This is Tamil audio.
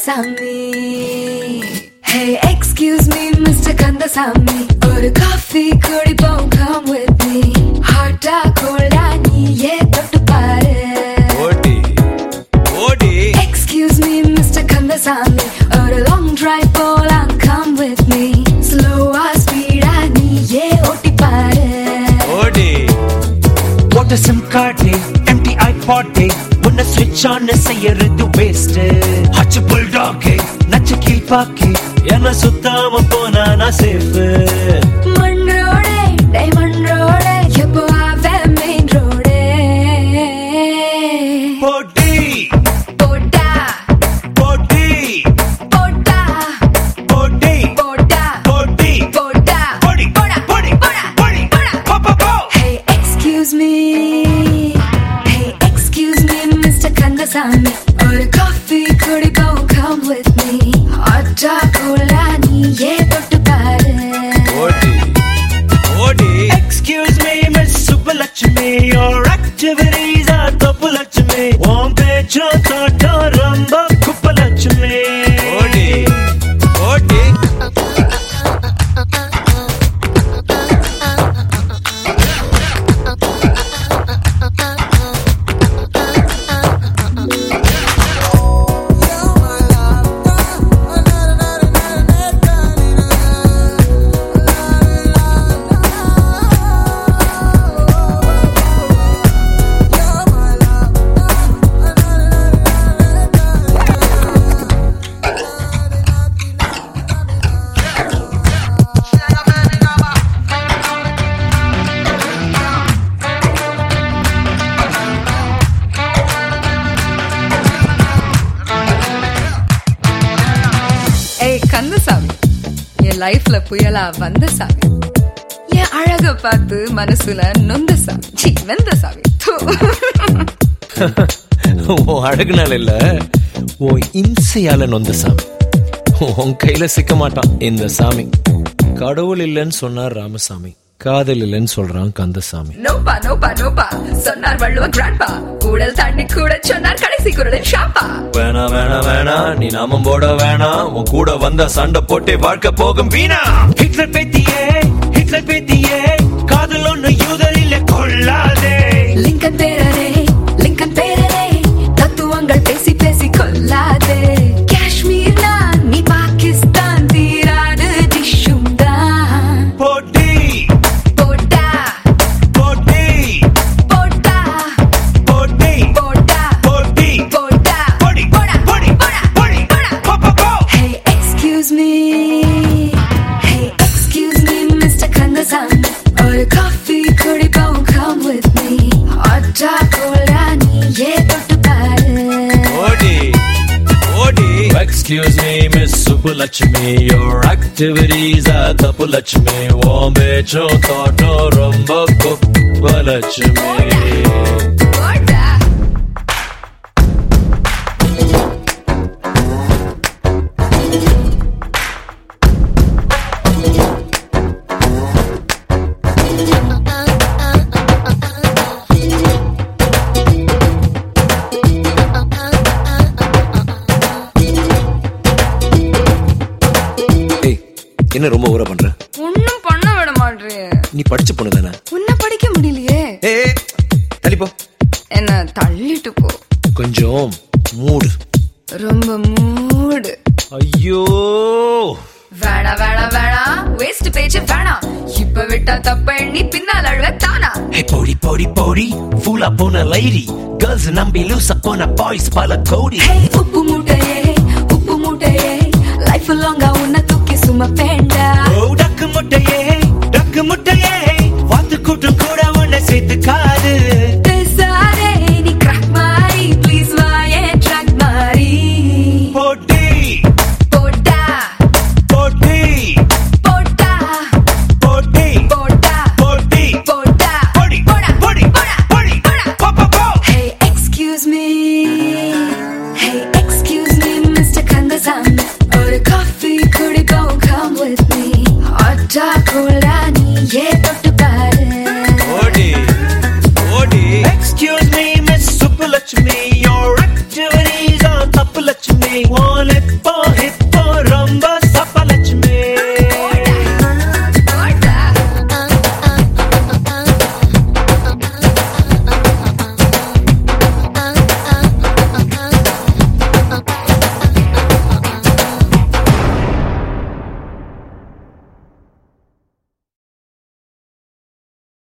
Kandasamy Hey, excuse me, Mr. Kandasamy ஒரு காஃபி குடிப்போம் come with me ஹாட்டா கோல்டா நீயே தொட்டு பாரு ஓடி ஓடி Excuse me, Mr. கந்தசாமி ஒரு long drive போலாம் come with me ஸ்லோவா ஸ்பீடா நீயே ஓட்டி பாரு ஓடி போட்ட சிம் கார்டு எம்டி ஐபாட் உன்னை ஸ்விட்ச் ஆன் செய்யறது வேஸ்ட் ஹச்சு புல்டாக் நச்சு கீழ்பாக்கு என்ன சுத்தாம போனா நான் சேஃப் மண் ரோடே டைமண்ட் ரோடே எப்போ ஆவே மெயின் ரோடே போட்டி போட்டா போட்டி போட்டா போட்டி போட்டா போட்டி போட்டா போடி போடா போடி போடா போடி போடா போ போ போ Hey, excuse me. Hey, excuse me, Mr. Kandasamy. ஒரு காஃபி குடிப்போம் come with me. ஹாட்டா கோலா நீயே தொட்டு பாரு ஓடி ஓடி Excuse me, Miss Subbalakshmi, your activities are தப்புலட்சுமி உன் பேச்சும் தோட்டம் ரொம்ப குப்பலட்சுமி ஓடி ஓடி ஏய் கந்தசாமி என் லைஃப்ல புயலா வந்த சாமி என் அழக பார்த்து மனசுல நொந்த சாமி சி வெந்த சாமி தூ. உன் அழகுனால இல்ல உன் இன்சையால நொந்த சாமி உன் கையில சிக்க மாட்டான் இந்த சாமி கடவுள் இல்லைன்னு சொன்னார் ராமசாமி காதல் இல்லைன்னு சொல்றான் கந்தசாமி நோப்பா நோப்பா நோப்பா சொன்னார் வள்ளுவ கிராண்ட்பா கூடல் தாண்டி கூட சொன்னார் கடைசி குரலின் ஷாப்பா வேணா வேணா வேணா நீ நாமம் போட வேணாம் உன் கூட வந்த சண்டை போட்டே வாழ்க்கை போகும் வீணா ஹிட்லர் பேத்தியே ஹிட்லர் பேத்தியே காதல் ஒண்ணு யூதரில் கொள்ளாதே லிங்கன் பேரரே லிங்கன் பேரரே தத்துவங்கள் பேசி பேசி கொல்லாதே காஷ்மீர் நான் நீ பாகிஸ்தான் தீராது டிஷும் தான் போட்டி போட்டா போட்டி போட்டா போட்டி போட்டா போட்டி போட்டா போடி போடா போடி போடா போடி போடா போ போ போ Hey, excuse me. Hey, excuse me, Mr. Kandasamy. ஒரு காஃபி குடிப்போம் come with me. ஹாட்டா கோலா நீயே தொட்டு பாரு ஓடி ஓடி excuse me miss Subbulakshmi your activities are Thappulakshmi உன் பேச்சும் தோட்டம் ரொம்ப குப்பலட்சுமி போடா. ஏய் என்ன ரொம்ப ஊற பண்ற ஒண்ணும் பண்ண விட மாட்டேறியே நீ படிச்ச பொண்ணு தானே உன்னை படிக்க முடியலையே ஏய் தள்ளிப்போ என்ன தள்ளிட்டு போ கொஞ்சம் மூடு ரொம்ப மூடு ஐயோ வேணா வேணா வேணா வேஸ்ட் பேச்சு வேணாம் இப்ப விட்டா தப்ப எண்ணி பின்னால் அழுவ தானா ஹே போடி போடி போடி ஃபூலா போன லைடி கேர்ள்ஸ் நம்பி லூசா போன பாய்ஸ் பல கோடி ஹே உப்பு மூட்டையே உப்பு மூட்டையே லைஃப் லாங்கா உன்னை தூக்கி சுமப்பேண்டா ஓ டக்கு முட்டையே டக்கு முட்டையே வாத்து கூட்டம் கூட உன்னை சேர்த்துக்காது பேசாதே நீ கிராக் மாறி ப்ளீஸ் வாயே ட்ராக் மாறி போட்டி போட்டா போட்டி போட்டா போட்டி போட்டா போட்டி போட்டா போடி போடா போடி போடா போடி போடா போ போ போ Hey, excuse me. Hey, excuse me, Mr. Kandasamy. ஒரு காஃபி குடிப்போம் come with me. ஹாட்டா கோல்டா